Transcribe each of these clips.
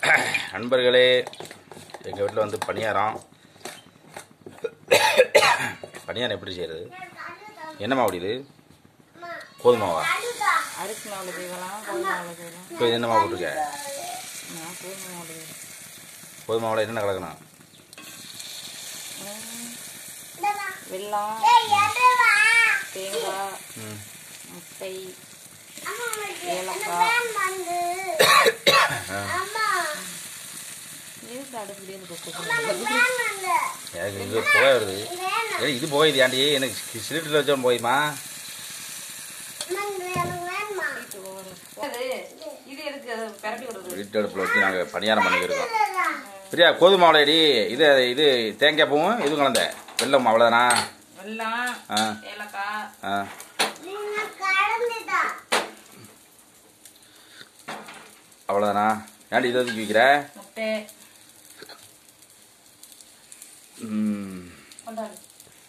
நண்பர்களே எங்கள் வீட்டில் வந்து பணியாரம் பணியாரம் எப்படி செய்கிறது என்ன மாவு இது கோதுமாவா அரிசி மாவுல செய்யலாம் கோதுமை மாவுல செய்யலாம் இப்போ இது என்ன மாவு போட்டிருக்க நான் கோதுமை மாவுல செய்யலாம் கோதுமாவில் என்னென்ன கலக்கணும் வெல்லம் தேங்காய் ம் முட்டை ஏலக்காய் எதுக்கு அடுப்புலேயே கொக்கு எனக்கு இது புகை வருது ஏய், இது புகையுது ஆண்டி எனக்கு சிலிண்டரில் வச்சோம் போயுமா அது இது எதுக்கு அதை பிரட்டி விடுறது வீட்டு அடுப்பில் வச்சு நாங்கள் பணியாரம் பண்ணிக்கிருக்கோம் பிரியா கோதுமை மாவுலடி இது இது தேங்காய் பூவும் இது கலந்த வெள்ளம் அவ்வளோதானா வெல்லம் ஆ ஏலக்காய் ஆ அவ்வளோதானா ஏன்டி இது ஒதுக்கி வைக்கிற முட்டை ம் கொண்டாடு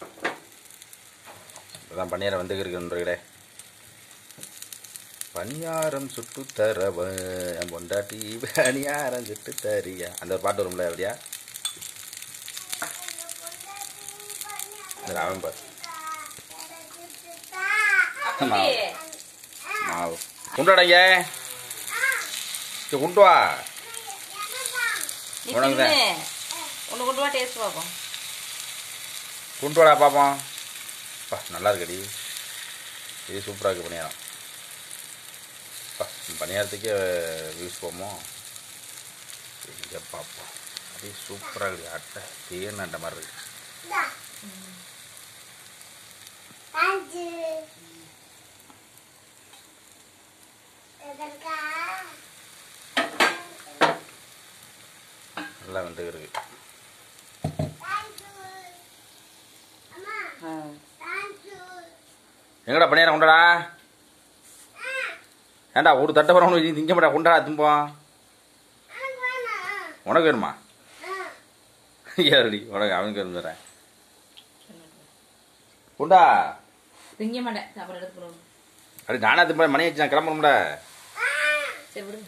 அதான் பணியாரம் வந்து இருக்கு நண்பர்களே பணியாரம் சுட்டு தரவ என் பொண்டாட்டி பணியாரம் சுட்டு தரியா அந்த ஒரு பாட்டு வரும்ல அப்படியா இந்த அவன் பாரு அப்படி மாவு கொண்டாடங்க கொண்டு வா நீ உனக்கு தான். தின்னு. ஒண்ணு கொண்டு வா டேஸ்ட் பார்ப்போம் கொண்டு வாடா பாப்போம் பா நல்லா இருக்குடி இது சூப்பராக இருக்கு பணியாரம் பா இந்த பணியாரத்துக்கே வியூஸ் போமோ இங்கே பார்ப்போம் அப்படியே சூப்பராக இருக்குது அட்டை தேன் அட்டை மாதிரி இருக்கு நல்லா வந்து இருக்கு ஆ. எங்கடா பணியாரம் கொண்டாடா ஏன்டா ஒரு தட்டை பரம் நீ திங்க மாட்டா கொண்டாடா தும்போம் உனக்கு வேணுமா ஏறடி உனக்கு அவனுக்கு இருந்துடுறேன் கொண்டா திங்க மாட்டேன் சாப்பாடு எடுத்து போடுவோம் அப்படி நானா திரும்ப மணி வச்சு நான் கிளம்பணும்ல சரி விடு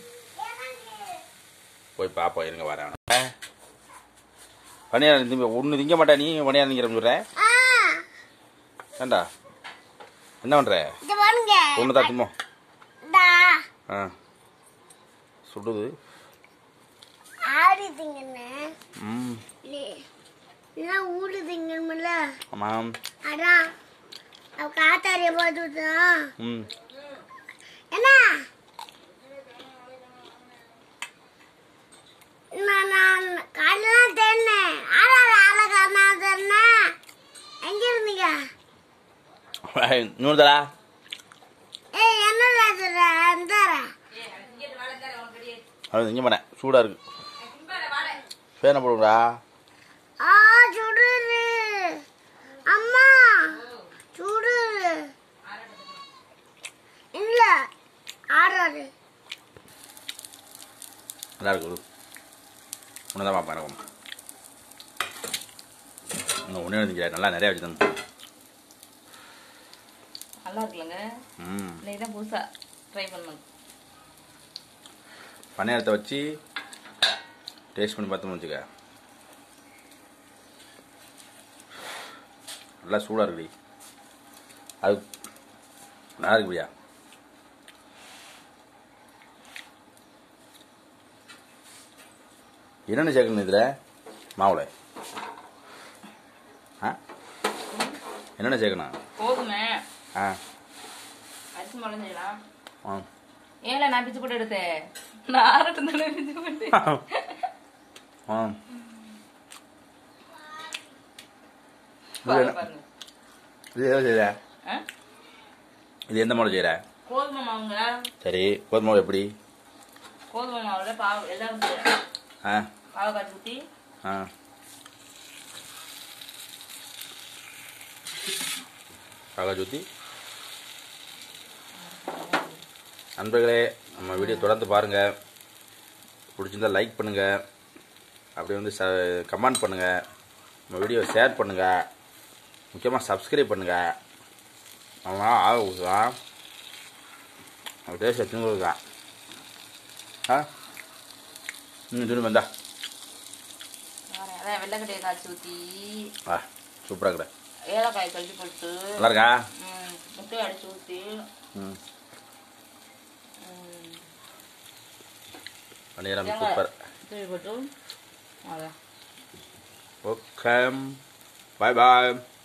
போய் பாப்போம் இருங்க வரேன் பணியாரம் திரும்ப ஒன்று திங்க மாட்டா நீ பணியாரம் திங்கிற சொல்கிறேன் ஏண்டா என்ன பண்ணுற ஒன்று தான் தும்போ ஆ சுடுது ஆடித்தீங்கன்னு ம் எல்லாம் ஊடுதீங்கல்ல ஆமாம் அதான் அவ காத்தாரிய பார்த்துட்டான் ம் என்ன நான் நான் காலையெல்லாம் தேடினேன் ஆளாள் அழகா நான் தேடினேன் எங்க இருந்தீங்க நூறுதலா ஏய் என்ன சொல்ற அந்தாரா அது திங்க மாட்டேன் சூடாக இருக்கு ஃபேனை போடுங்கடா ஆ சுடுது அம்மா சுடுது இல்ல ஆறாது நல்லா இருக்குது ஒன்று தான் பார்ப்பேன் எனக்கு இன்னும் ஒன்றே திங்க நல்லா நிறையா வச்சு தந்து நல்லா இருக்குல்லங்க ம் இன்னைக்கு தான் புதுசா ட்ரை பண்ணணும் பணியாரத்தை வச்சு டேஸ்ட் பண்ணி பார்த்தோம்னு வச்சுக்க நல்லா சூடாக இருக்குடி அது நல்லா இருக்குடியா என்னென்ன சேர்க்கணும் இதில் மாவுல ஆ என்னென்ன சேர்க்கணும் கோதுமை ஆ அரிசி மாவுல செய்யலாம் ஆ ஏல நான் பிச்சு போட்டு எடுத்தேன் நான் ஆரட்டு தானே பிச்சு போட்டு ஆ பாருங்க பாருங்க இது எதை செய்கிற ஆ? இது எந்த மாவு செய்கிற கோதுமை மாவுங்க சரி கோதுமை மாவு எப்படி கோதுமை மாவுல பாவு எல்லாரும் செய்யலாம் ஆ பாவை காய்ச்சி ஊற்றி ஆ காக்கா சுத்தி நண்பர்களே நம்ம வீடியோ தொடர்ந்து பாருங்கள் பிடிச்சிருந்தா லைக் பண்ணுங்கள் அப்படியே வந்து ச கமெண்ட் பண்ணுங்கள் நம்ம வீடியோ ஷேர் பண்ணுங்கள் முக்கியமாக சப்ஸ்கிரைப் பண்ணுங்கள் அவன் ஆக கொடுக்கலாம் அப்படியே சத்துன்னு கொடுக்கலாம் ஆ ம் துணி வந்தா வேற அதான் வெள்ளைக்கட்டையை காய்ச்சி ஊற்றி ஆ சூப்பராக கடை ஏலக்காய் கழிச்சு போட்டு நல்லா இருக்கா ம், முட்டையை அடிச்சு ஊற்றி ம் பன்னீரம் சூப்பர் தூவி போட்டு அதான் ஓகே பாய் பாய்